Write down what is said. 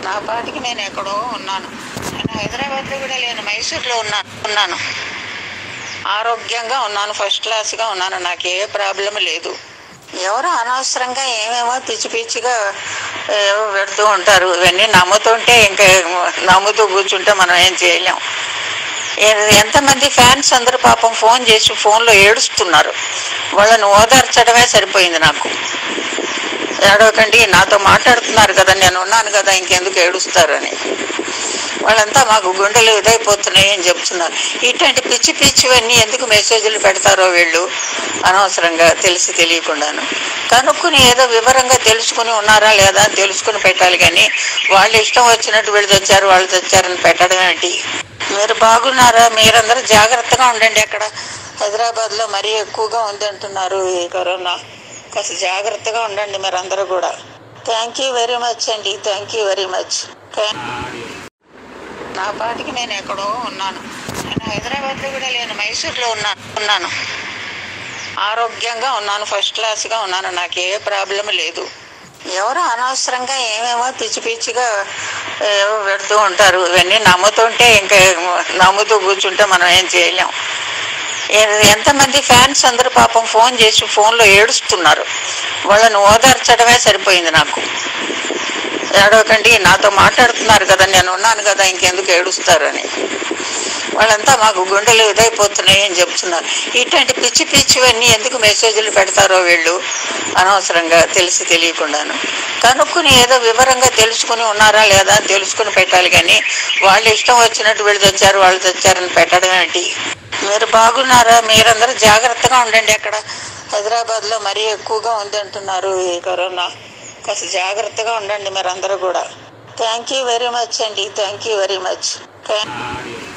నా పాటికి నేను ఎక్కడో ఉన్నాను నేను హైదరాబాద్లో కూడా లేను మైసూర్లో ఉన్నాను ఉన్నాను ఆరోగ్యంగా ఉన్నాను ఫస్ట్ క్లాస్గా ఉన్నాను నాకు ఏ ప్రాబ్లం లేదు ఎవరు అనవసరంగా ఏమేమో పిచ్చి పిచ్చిగా ఏవో పెడుతూ ఉంటారు ఇవన్నీ నమ్ముతుంటే ఇంకా నమ్ముతూ కూర్చుంటే మనం ఏం చేయలేం ఏ- ఎంతమంది ఫ్యాన్స్ అందరూ పాపం ఫోన్ చేసి ఫోన్లో ఏడుస్తున్నారు వాళ్ళని ఓదార్చడమే సరిపోయింది నాకు ఏడవకండి నాతో మాట్లాడుతున్నారు కదా నేను ఉన్నాను కదా ఇంకెందుకు ఏడుస్తారు అని వాళ్ళంతా మాకు గుండెలు ఇదైపోతున్నాయి అని చెప్తున్నారు ఇట్లాంటి పిచ్చి పిచ్చివన్నీ ఎందుకు మెసేజ్లు పెడతారో వీళ్ళు అనవసరంగా తెలిసి తెలియకుండాను కనుక్కుని ఏదో వివరంగా తెలుసుకుని ఉన్నారా లేదా అని తెలుసుకుని పెట్టాలి కానీ వాళ్ళు ఇష్టం వచ్చినట్టు వీళ్ళు తెచ్చారు వాళ్ళు తెచ్చారని పెట్టడం ఏంటి మీరు బాగున్నారా మీరందరూ జాగ్రత్తగా ఉండండి అక్కడ హైదరాబాద్లో మరీ ఎక్కువగా ఉంది అంటున్నారు ఈ కరోనా కాస్త జాగ్రత్తగా ఉండండి మీరందరూ కూడా థ్యాంక్ యూ వెరీ మచ్ అండి థ్యాంక్ యూ వెరీ మచ్ నా పాటికి నేను ఎక్కడో ఉన్నాను నేను హైదరాబాద్లో కూడా లేను మైసూర్లో ఉన్నాను ఉన్నాను ఆరోగ్యంగా ఉన్నాను ఫస్ట్ క్లాస్గా ఉన్నాను నాకు ఏ ప్రాబ్లం లేదు ఎవరు అనవసరంగా ఏమేమో పిచ్చి పిచ్చిగా ఏవో పెడుతూ ఉంటారు ఇవన్నీ నమ్ముతుంటే ఇంకా నమ్ముతూ కూర్చుంటే మనం ఏం చేయలేం ఏ- ఎంతమంది ఫ్యాన్స్ అందరూ పాపం ఫోన్ చేసి ఫోన్లో ఏడుస్తున్నారు వాళ్ళని ఓదార్చడమే సరిపోయింది నాకు ఏడవకండి నాతో మాట్లాడుతున్నారు కదా నేను ఉన్నాను కదా ఇంకెందుకు ఏడుస్తారు అని వాళ్ళంతా మాకు గుండెలు ఇదైపోతున్నాయి అని చెప్తున్నారు ఇట్లాంటి పిచ్చి పిచ్చివన్నీ ఎందుకు మెసేజ్లు పెడతారో వీళ్ళు అనవసరంగా తెలిసి తెలియకుండాను కనుక్కుని ఏదో వివరంగా తెలుసుకుని ఉన్నారా లేదా అని తెలుసుకుని పెట్టాలి కానీ వాళ్ళు ఇష్టం వచ్చినట్టు వీళ్ళు తెచ్చారు వాళ్ళు తెచ్చారని పెట్టడం ఏంటి మీరు బాగున్నారా మీరందరూ జాగ్రత్తగా ఉండండి అక్కడ హైదరాబాద్లో మరీ ఎక్కువగా ఉంది అంటున్నారు ఈ కరోనా కాస్త జాగ్రత్తగా ఉండండి మీరందరూ కూడా థ్యాంక్ యూ వెరీ మచ్ అండి thank you very much thank